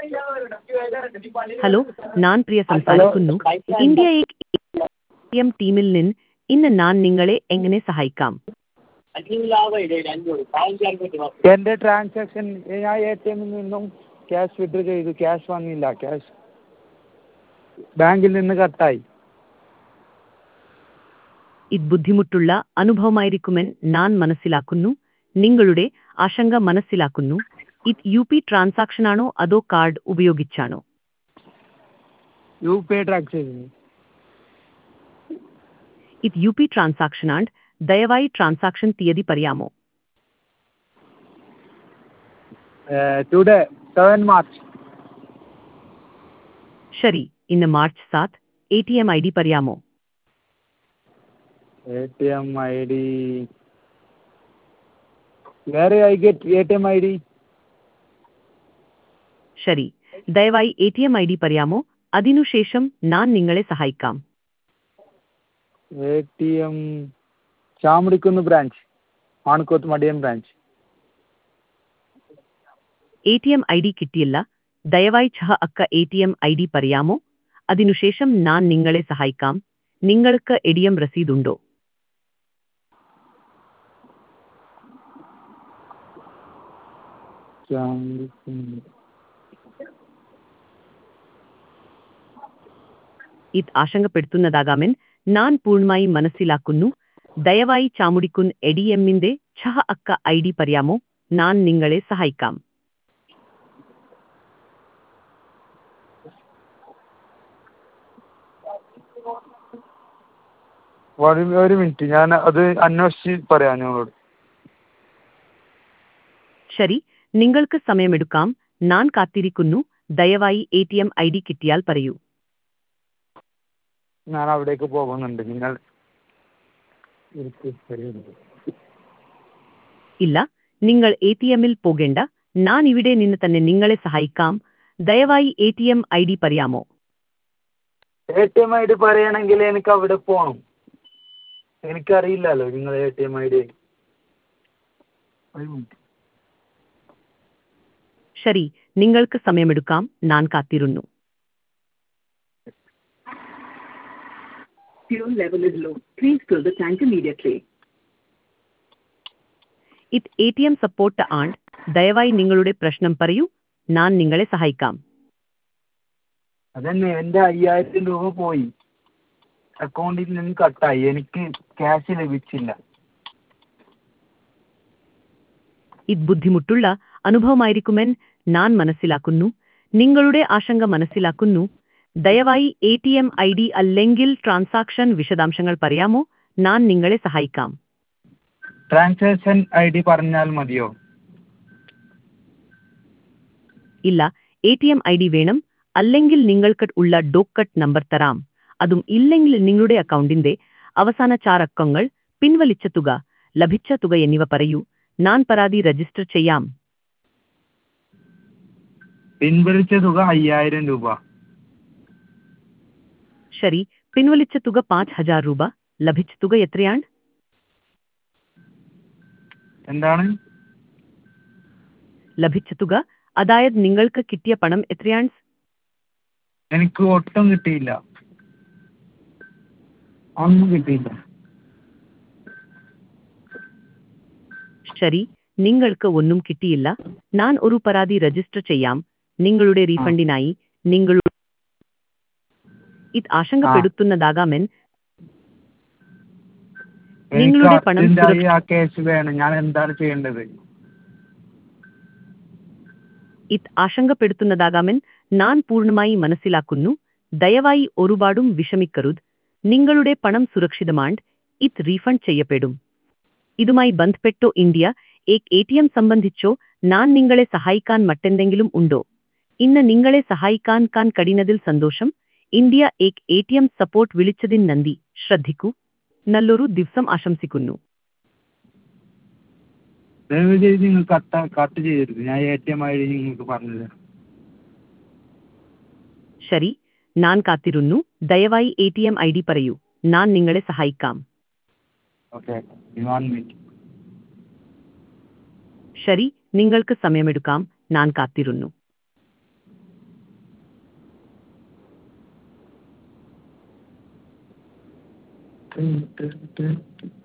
Hello ഞാൻ പ്രിയ സംസാരിക്കുന്നു India M ടീമിൽ നിന്ന് ഇന്ന് ഞാൻ നിങ്ങളെ എങ്ങനെ സഹായിക്കാം എൻ്റെ ട്രാൻസാക്ഷൻ ഞാൻ എ ടി എമ്മിൽ നിന്നും ക്യാഷ് വിഡ്രോ ചെയ്തു ക്യാഷ് വന്നില്ല ക്യാഷ് ബാങ്കിൽ നിന്ന് കട്ടായി ഇത് ബുദ്ധിമുട്ടുള്ള അനുഭവമായിരിക്കുമെന്ന് ഞാൻ മനസ്സിലാക്കുന്നു നിങ്ങളുടെ ആശങ്ക മനസ്സിലാക്കുന്നു ഇത് യു പി ട്രാൻസാക്ഷൻ ആണോ അതോ കാർഡ് ഉപയോഗിച്ചാണോ യു പി ഐ ട്രാൻസാക്ഷൻ ഇത് യു പി ട്രാൻസാക്ഷൻ ആണ് ദയവായി ട്രാൻസാക്ഷൻ തീയതി പറയാമോ ടുഡേ സെവൻ മാർച്ച് ശരി ഇന്ന് മാർച്ച് സാത്ത് A T M I D പറയാമോ A T M I D വേറെ I get A T M I D ശരി ദയവായി A T M I D പറയാമോ അതിനുശേഷം ഞാൻ നിങ്ങളെ സഹായിക്കാം A T M Chamudikkunnu branch ആണക്കോത്ത് മടിയം branch A T M I D കിട്ടിയില്ല ദയവായി ഛഹ അക്ക A T M I D പറയാമോ അതിനുശേഷം ഞാൻ നിങ്ങളെ സഹായിക്കാം നിങ്ങൾക്ക് എ ടി എം രസീതുണ്ടോ ചാമുടിക്കുന്ന് ഇത് ആശങ്കപ്പെടുത്തുന്നതാകാമെന്ന് ഞാൻ പൂർണ്ണമായി മനസ്സിലാക്കുന്നു ദയവായി ചാമുടിക്കുൻ എ ഡി എമ്മിന്റെ ഛഹ അക്ക ഐ ഡി പറയാമോ ഞാൻ നിങ്ങളെ സഹായിക്കാം ഒരു ഒരു മിനിറ്റ് ഞാൻ അത് അന്വേഷിച്ച് പറയാം നിങ്ങളോട് ശരി നിങ്ങൾക്ക് സമയമെടുക്കാം ഞാൻ കാത്തിരിക്കുന്നു ദയവായി A T M I D കിട്ടിയാൽ പറയൂ ഞാൻ അവിടേക്ക് പോകുന്നുണ്ട് നിങ്ങൾ ഇരിക്ക്, ശരിയുണ്ട്. ഇല്ല നിങ്ങൾ എ ടി എമ്മിൽ പോകേണ്ട ഞാൻ ഇവിടെ നിന്ന് തന്നെ നിങ്ങളെ സഹായിക്കാം ദയവായി A T M I D പറയാമോ A T M I D പറയണമെങ്കിൽ എനിക്ക് അവിടെ പോകണം എനിക്കറിയില്ലല്ലോ നിങ്ങൾ A T M I D ഒരു മിനിറ്റ് ശരി നിങ്ങൾക്ക് സമയമെടുക്കാം ഞാൻ കാത്തിരുന്നു Fuel level is low. Please fill the tank immediately. ഇത് എ ടി എം സപ്പോർട്ട് ആണ് ദയവായി നിങ്ങളുടെ പ്രശ്നം പറയൂ ഞാൻ നിങ്ങളെ സഹായിക്കാം അതന്നെ എൻ്റെ അയ്യായിരം രൂപ പോയി അക്കൗണ്ടിൽ നിന്ന് കട്ടായി എനിക്ക് ക്യാഷ് ലഭിച്ചില്ല ഇത് ബുദ്ധിമുട്ടുള്ള അനുഭവമായിരിക്കുമെന്ന് ഞാൻ മനസ്സിലാക്കുന്നു നിങ്ങളുടെ ആശങ്ക മനസ്സിലാക്കുന്നു ദയവായി A T M I D അല്ലെങ്കിൽ ട്രാൻസാക്ഷൻ വിശദാംശങ്ങൾ പറയാമോ ഞാൻ നിങ്ങളെ സഹായിക്കാം ട്രാൻസാക്ഷൻ ഐ ഡി പറഞ്ഞാൽ മതിയോ ഇല്ല A T M I D വേണം അല്ലെങ്കിൽ നിങ്ങൾക്ക് ഉള്ള ഡോക്കട്ട് നമ്പർ തരാം അതും ഇല്ലെങ്കിൽ നിങ്ങളുടെ അക്കൗണ്ടിന്റെ അവസാന ചാറക്കങ്ങൾ പിൻവലിച്ച തുക ലഭിച്ച തുക എന്നിവ പറയൂ ഞാൻ പരാതി രജിസ്റ്റർ ചെയ്യാം പിൻവലിച്ച തുക അയ്യായിരം രൂപ ശരി പിൻവലിച്ച തുക പാഞ്ച് ഹജാർ രൂപ ലഭിച്ച തുക എത്രയാണ് എന്താണ് ലഭിച്ച തുക അതായത് നിങ്ങൾക്ക് കിട്ടിയ പണം എത്രയാണ് എനിക്ക് ഒട്ടും കിട്ടിയില്ല ഒന്നും കിട്ടിയില്ല ശരി നിങ്ങൾക്ക് ഒന്നും കിട്ടിയില്ല ഞാൻ ഒരു പരാതി രജിസ്റ്റർ ചെയ്യാം നിങ്ങളുടെ റീഫണ്ടിനായി നിങ്ങൾ ഇത് ആശങ്കപ്പെടുത്തുന്നതാകാമെന്ന് എനിക്ക് നിങ്ങളുടെ പണം അർജന്റായി സുരക്ഷ- ആ കേസ് വേണം ഞാൻ എന്താണ് ചെയ്യേണ്ടത് ഇത് ആശങ്കപ്പെടുത്തുന്നതാകാമെന്ന് ഞാൻ പൂർണ്ണമായി മനസ്സിലാക്കുന്നു ദയവായി ഒരുപാടും വിഷമിക്കരുത് നിങ്ങളുടെ പണം സുരക്ഷിതമാണ് ഇത് റീഫണ്ട് ചെയ്യപ്പെടും ഇതുമായി ബന്ധപ്പെട്ടോ India Ek A T M സംബന്ധിച്ചോ ഞാൻ നിങ്ങളെ സഹായിക്കാൻ മറ്റെന്തെങ്കിലും ഉണ്ടോ ഇന്ന് നിങ്ങളെ സഹായിക്കാൻ കാൻ കഴിയുന്നതിൽ സന്തോഷം India Ek A T M support വിളിച്ചതിന് നന്ദി ശ്രദ്ധിക്കൂ നല്ലൊരു ദിവസം ആശംസിക്കുന്നു ദയവ് ചെയ്ത് നിങ്ങൾ കട്ട് കട്ട് ചെയ്യരുത് ഞാൻ A T M I D നിങ്ങൾക്ക് പറഞ്ഞു തരാം ശരി ഞാൻ കാത്തിരുന്നു ദയവായി A T M I D പറയൂ ഞാൻ നിങ്ങളെ സഹായിക്കാം ഓക്കെ വൺ മിനിറ്റ് ശരി നിങ്ങൾക്ക് സമയമെടുക്കാം ഞാൻ കാത്തിരുന്നു ടെൻ ടെൻ ടെൻ